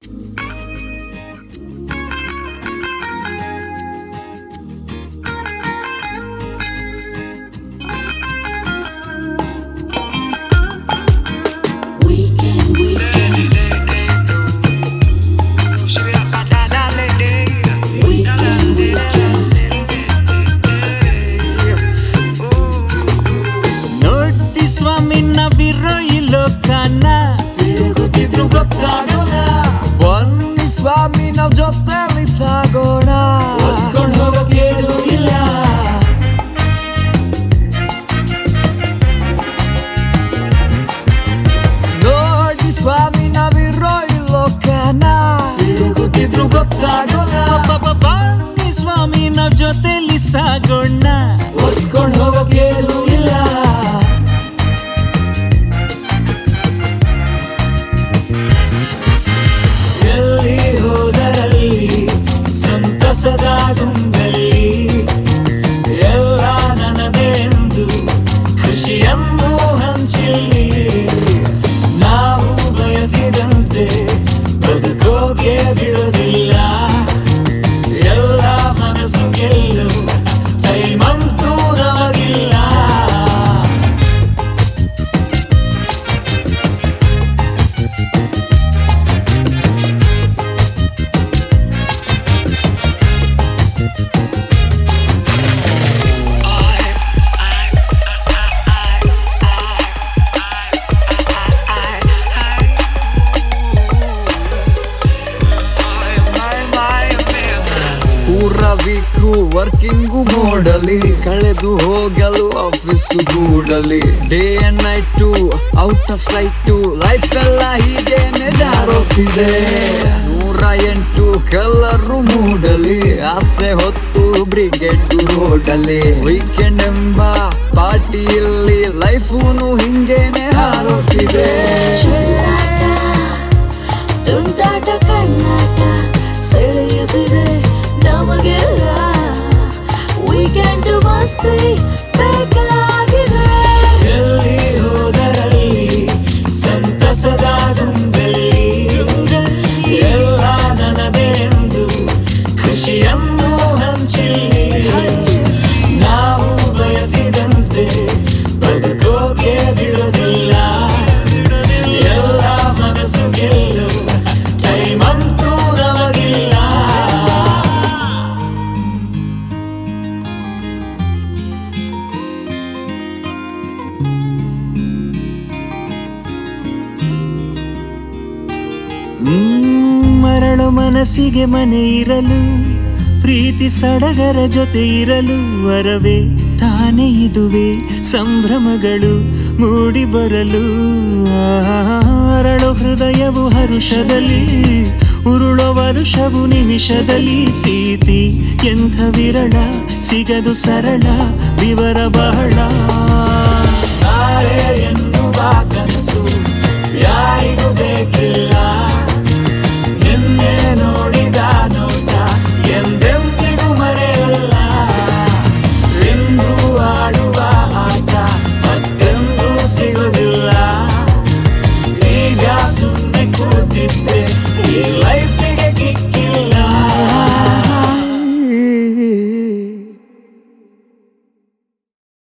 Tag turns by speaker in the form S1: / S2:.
S1: ನೋಡಿ ಸ್ವಾಮಿ ನಾವಿರೋ ಈ ಲೋಕನ
S2: ತಿರುಗುತ್ತಿದ್ರು ಗೊತ್ತಾಗಲ್ಲ ಬನ್ನಿ ಸ್ವಾಮಿ ನಾವ್ ಜೊತೆಲಿ ಸಾಗೋಣ ಹೊತ್ಕೊಂಡ್ ಹೋಗೋಕೇನು ಇಲ್ಲ ನೋಡಿ ಸ್ವಾಮಿ ನಾವಿರೋ ಈ ಲೋಕನ ತಿರುಗುತ್ತಿದ್ರು ಗೊತ್ತಾಗಲ್ಲ
S1: ಬ- ಬನ್ನಿ ಸ್ವಾಮಿ ನಾವ್ ಜೊತೆಲಿ ಸಾಗೋಣ
S2: ಹೊತ್ಕೊಂಡ್ ಹೋಗೋಕೇನು ಇಲ್ಲ ಎಲ್ಲಿ ಹೋದರಲ್ಲಿ ಸಂತಸದ ಗುಂಬಲ್ಲಿ ಎಲ್ಲ ನನ್ನದೆಂದು ಖುಷಿಯನ್ನು ಹಂಚಿಲ್ಲಿ ನಾವು ಬಯಸಿದಂತೆ ಬದುಕೋಕೆ ಬಿಡೋದಿಲ್ಲ ಎಲ್ಲ ಮನಸ್ಸು ಗೆಲ್ಲು ಟೈಮಂತೂ ನಮಗಿಲ್ಲ ಪೂರ ವೀಕು ವರ್ಕಿಂಗು ಮೋಡಲಿ ಕಳೆದು ಹೋಗಲು ಆಫೀಸು ಗೂಡಲಿ day and night out of sight life ಎಲ್ಲ ಹೀಗೇನೆ ಜಾರೋತಿದೆ ನೂರ ಎಂಟು ಕಲರು ಮೂಡಲಿ ಆಸೆ ಹೊತ್ತು ಬ್ರಿಗೇಡ್ ರೋಡಲ್ಲಿ ವೀಕೆಂಡ್ ಎಂಬ ಪಾರ್ಟಿಯಲ್ಲಿ ಲೈಫೂನು ಹಿಂಗೇನೆ ಹಾರೋತಿದೆ
S3: ಚೆಲ್ಲಾಟ ತುಂಟಾಟ ಕಣ್ಣಾಟ ಸೆಳೆಯುತ್ತಿದೆ ನಮಗೆಲ್ಲ ವೀಕೆಂಡ್ ಮಸ್ತಿ ಬೇಕಾಗಿದೆ
S2: ಎಲ್ಲಿ ಹೋದರಲ್ಲಿ ಸಂತಸದ ಗುಂಬಲ್ಲಿ ಎಲ್ಲ ನನ್ನದೆಂದು ಖುಷಿಯನ್ನು ಹಂಚಿಲ್ಲಿ ನಾವು ಬಯಸಿದಂತೆ ಬದುಕೋಕೆ ಬಿಡೋದಿಲ್ಲ ಎಲ್ಲ ಮನಸ್ಸು ಗೆಲ್ಲು ಟೈಮಂತೂ ನಮಗಿಲ್ಲ
S1: ಹ್ಮ್, ಮರಳು ಮನಸ್ಸಿಗೆ ಮನೆ ಇರಲು ಪ್ರೀತಿ ಸಡಗರ ಜೊತೆ ಇರಲು ವರವೇ ತಾನೇ ಇದುವೆ ಸಂಭ್ರಮಗಳು ಮೂಡಿ ಬರಲು ಅರಳು ಹೃದಯವು ಹರುಷದಲ್ಲಿ ಉರುಳೋ ವರುಷವು ನಿಮಿಷದಲ್ಲಿ ಪ್ರೀತಿ ಎಂಥ ವಿರಳ ಸಿಗದು ಸರಳ ವಿವರ ಬಹಳ